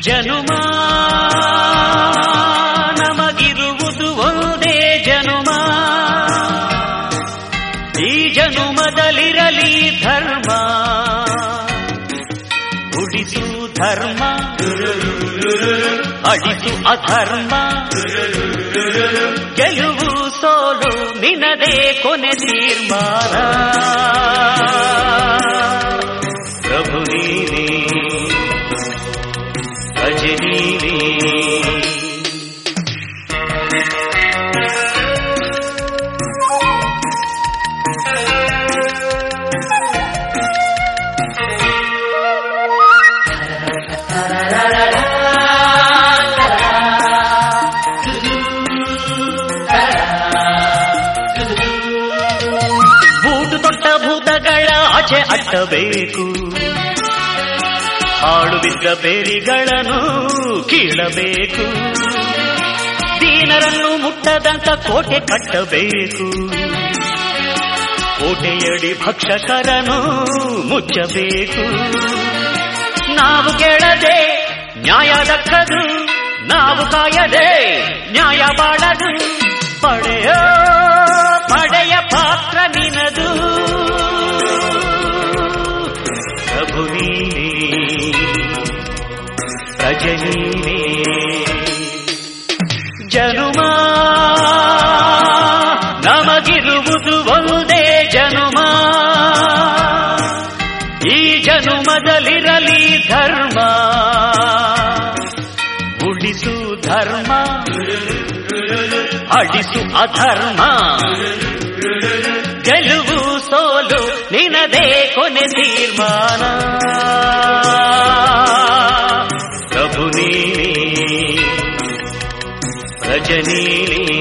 ಜನುಮ ನಮಗಿರುವುದು ಒಂದೇ ಜನುಮ ಈ ಜನುಮದಲ್ಲಿರಲಿ ಧರ್ಮ ಉಳಿಸು ಧರ್ಮ ಅಡಿಸು ಅಧರ್ಮ ಗೆಲುವು ಸೋಲು ನಿನದೇ ಕೊನೆ ತೀರ್ಮಾನ ಪ್ರಭು ನೀನೇ ಅಜ ನೀನೇ ಬೂಟು ತೊಟ್ಟ ಭೂತಗಳ ಆಚೆ ಅಟ್ಟಬೇಕು ಹಾಳು ಬಿದ್ದ ಬೇರಿಗಳನ್ನು ಕೀಳಬೇಕು ದೀನರನ್ನು ಮುಟ್ಟದಂತ ಕೋಟೆ ಕಟ್ಟಬೇಕು ಕೋಟೆಯಡಿ ಭಕ್ಷಕರನು ಮುಚ್ಚಬೇಕು ನಾವು ಕೇಳದೆ ನ್ಯಾಯ ದಕ್ಕದು ನಾವು ಕಾಯದೆ ನ್ಯಾಯ ಬಾಳದು ಪಡೆಯ ಪಡೆಯ ಪಾತ್ರ ನಿನದು ಪ್ರಭು ನೀನೇ ಪ್ರಜ ನೀನೇ ಜನುಮ ನಮಗಿರುವುದು ಒಂದೇ ಜನುಮ ಈ ಜನುಮದಲ್ಲಿರಲಿ ಧರ್ಮ ಉಳಿಸು ಧರ್ಮ ಅಡಿಸು ಅಧರ್ಮ ಗೆಲುವು ಸೋಲು ನಿನದೇ ಕೊನೆ ತೀರ್ಮಾನ ಪ್ರಭು ನೀನೇ ಪ್ರಜ ನೀನೇ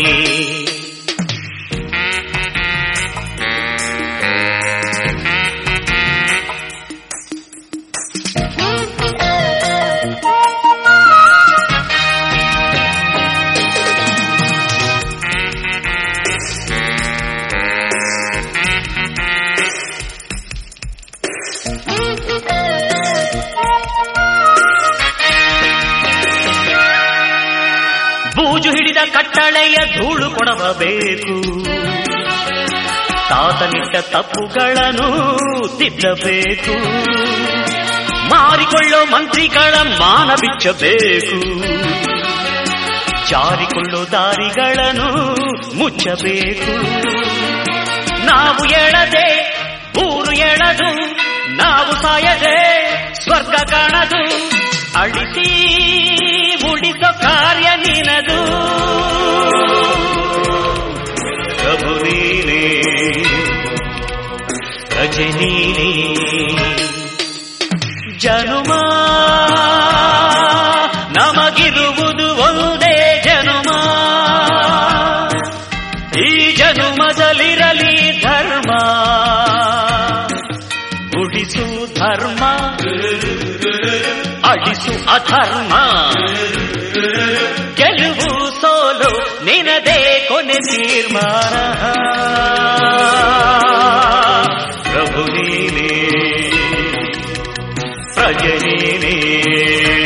ಬೂಜು ಹಿಡಿದ ಕಟ್ಟಳೆಯ ಧೂಳು ಕೊಡಬೇಕು ತಾತನಿಟ್ಟ ತಪ್ಪುಗಳನ್ನು ತಿದ್ದಬೇಕು ಮಾರಿಕೊಳ್ಳೋ ಮಂತ್ರಿಗಳ ಮಾನ ಬಿಚ್ಚಬೇಕು ಜಾರಿಕೊಳ್ಳೋ ದಾರಿಗಳನ್ನು ಮುಚ್ಚಬೇಕು ನಾವು ಎಳದೆ ಊರು ಎಳದು ನಾವು ಸಾಯದೆ ಸ್ವರ್ಗ ಕಾಣದು ಅಳಿಸಿ ಉಳಿಸೋ ಕಾರ್ಯ ನಿನದು ಪ್ರಭು ನೀನೇ ಪ್ರಜೆ ನೀನೇ ಜನುಮ ನಮಗಿರುವುದು ಒಂದೇ ಜನುಮ ಈ ಜನುಮದಲ್ಲಿರಲಿ ಧರ್ಮ ಉಳಿಸು ಧರ್ಮ ಅಳಿಸು ಅಧರ್ಮ ಗೆಲುವು ಸೋಲು ನಿನದೇ ಕೊನೆ ತೀರ್ಮಾನ ಪ್ರಭು ನೀನೇ ಪ್ರಜೆ ನೀನೇ